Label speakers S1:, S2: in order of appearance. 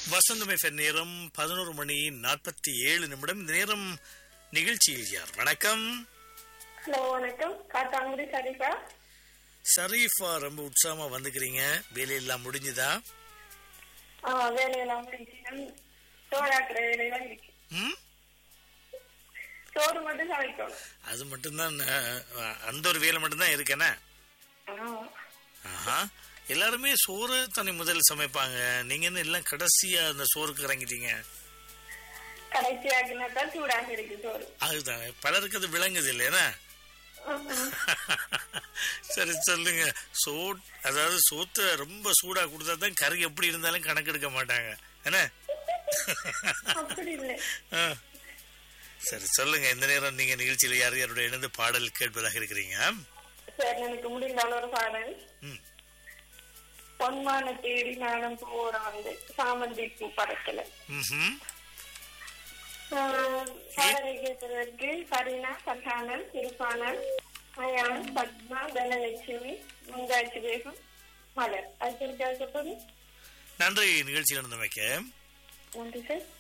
S1: வசந்தம் FM நேரம் பதினோரு மணி நாற்பத்தி ஏழு நிமிடம் இந்த நேரம் நிகழ்ச்சியில் யார் வணக்கம்
S2: ஹலோ வணக்கம் காத்தாங்குடி சரிஃபா
S1: ஷரீஃபா ரொம்ப உற்சாகமா வந்துக்கிறீங்க வேலையெல்லாம் முடிஞ்சுதா
S2: ஆ வேலையெல்லாம் முடிஞ்சு சோறாக்குற வேலையெல்லாம் இருக்கு
S1: ம்
S2: சோறு மட்டும் சமைக்கணும்
S1: அது மட்டும்தான் அஹ், அந்த ஒரு வேலை மட்டும்தான் இருக்கேனே
S2: ஆ,
S1: ஆஹா எல்லாருமே சோறு தனி முதல் சமைப்பாங்க நீங்க என்ன எல்லாம் கடைசியா அந்த சோறுக்கு இறங்கிட்டீங்க
S2: கடைசியாக்கினா தான் சூடாக இருக்கு சோறு
S1: அதுதான் பலருக்கு அது விளங்குது இல்லையா
S2: ம்ம்.
S1: சரி சொல்லுங்க சோ அதாவது சோத்தை ரொம்ப சூடா கொடுத்தா தான் கறி எப்படி இருந்தாலும் கணக்கெடுக்க மாட்டாங்க என்ன
S2: அப்படி இல்லை
S1: ஆ. சரி சொல்லுங்க இந்த நேரம் நீங்க நிகழ்ச்சியில யார் யாரோட இணைந்து பாடல் கேட்பதாக இருக்கிறீங்க
S2: சரி எனக்கு முடிந்தால் ஒரு பாடல்
S1: ம்.
S2: பொன்மான தேடி நானும் போற வந்து சாமந்தி பூ படத்துல
S1: ம்ஹும்.
S2: ஆ, பாடலை கேட்பதற்கு கரீனா சல்ஹானன் இருப்பானன் அயான் பத்மா தனலட்சுமி முந்தாட்சி பேகம் மலர் அது கேட்கப்படும்
S1: நன்றி நிகழ்ச்சியில் இருந்தமைக்க
S2: நன்றி சார்